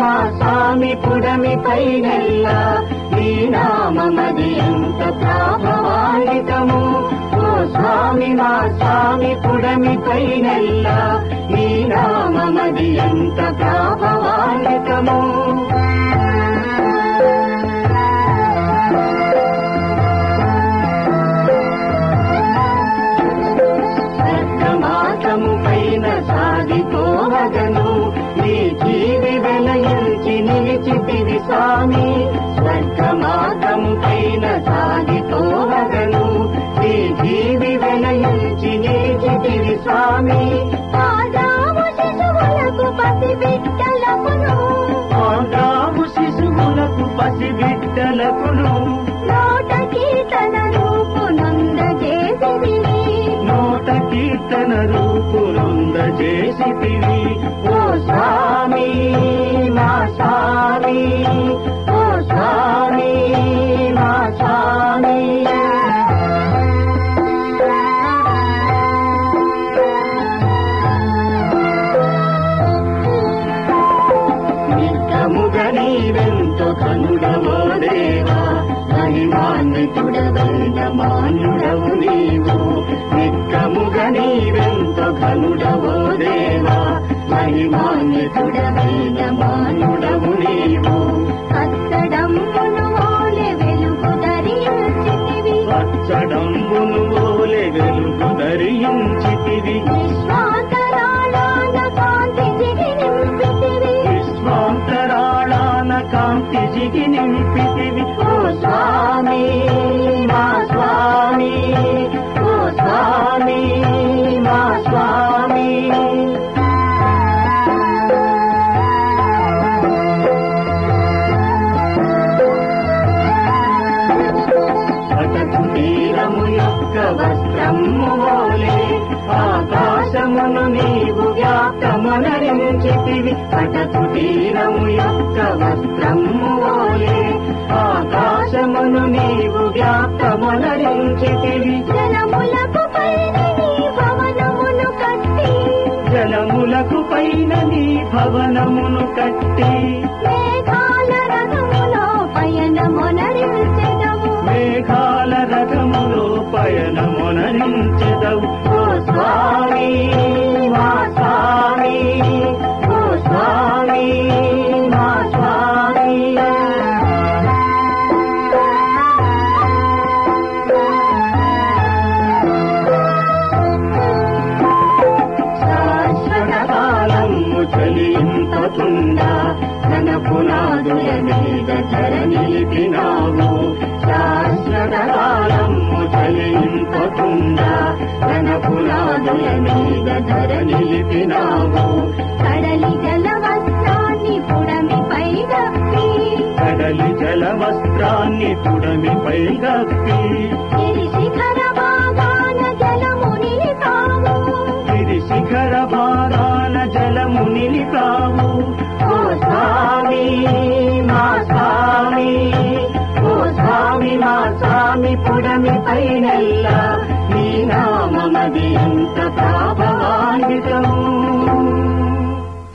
మా స్వామి పుడమి పైనెల్ల నీ నామమది ఎంత ప్రాభవాన్వితము ఓ స్వామి మా స్వామి పుడమి పైనెల్ల నీ నామమది ఎంత ప్రాభవాన్వితము స్వర్గమార్గము పైన సాగిపోవగను నీ జీవి వెలయించి నిలిచితివి స్వామి స్వర్గమార్గము పైన సాగిపోవగను నీ జీవి వెలయించి నిలిచితివి స్వామి ఆదాము శిశువులకు పసిబిడ్డలకును ఆదాము శిశువులకు పసిబిడ్డలకును నోట కీర్తన రూపునందజేసిరి నోట కీర్తన రూపురొందజేసితివి ఓ స్వామి మా స్వామి ఓ స్వామి మా స్వామి నిత్యముగ నీవెంతో కనుడవో దేవా మహిమాన్వితుడవైన మానుడవు నీవు నిత్యముగ నీవెంతో కనుడవో దేవా మహిమాన్వితుడవైన మానుడవు నీవు కత్తడంబును ఓలె వెలుగు ధరించితివి పచ్చడంబును ఓలె వెలుగు ధరించితివి విశ్వాంతరాళాన కాంతి జిగి నింపితివి విశ్వాంతరాళాన కాంతి జిగి నింపితివి ఓ స్వామి మా స్వామి ఓ స్వామి మా స్వామి అటకు తీరము యొక్క వస్త్రము ఓలే ఆకాశమును నీవు వ్యాప్తమునరించితివి అటకు తీరము యొక్క వస్త్రము ఓలే ఆకాశమును నీవు వ్యాప్తమునరించితివి జలములకు పైన నీ భవనమును కట్టి జలములకు పైన నీ భవనమును కట్టి మేఘాల రథములో పయనమునరించెదవు మేఘాల రథములో పయనమునరించెదవు ఓ స్వామి మా స్వామి ఓ స్వామి మా స్వామి శాశ్వత కాలము చలింపకుండా తన పునాదుల మీద ధర నిలిపినావు శాశ్వత కాలము చలింపకుండా తన పునాదుల మీద ధర నిలిపినావు కడలి జల వస్త్రాన్ని పుడమి పైగప్పి కడలి జల వస్త్రాన్ని పుడమిపై గప్పి గిరి శిఖర భాగాన జలము నిలిపావు ఇది శిఖర భాగాన జలము నిలిపావు ఓ స్వామి మా స్వామి ఓ స్వామి మా స్వామి పుడమి పైనెల్ల నీ నామమది ఎంత ప్రాభవాన్వితము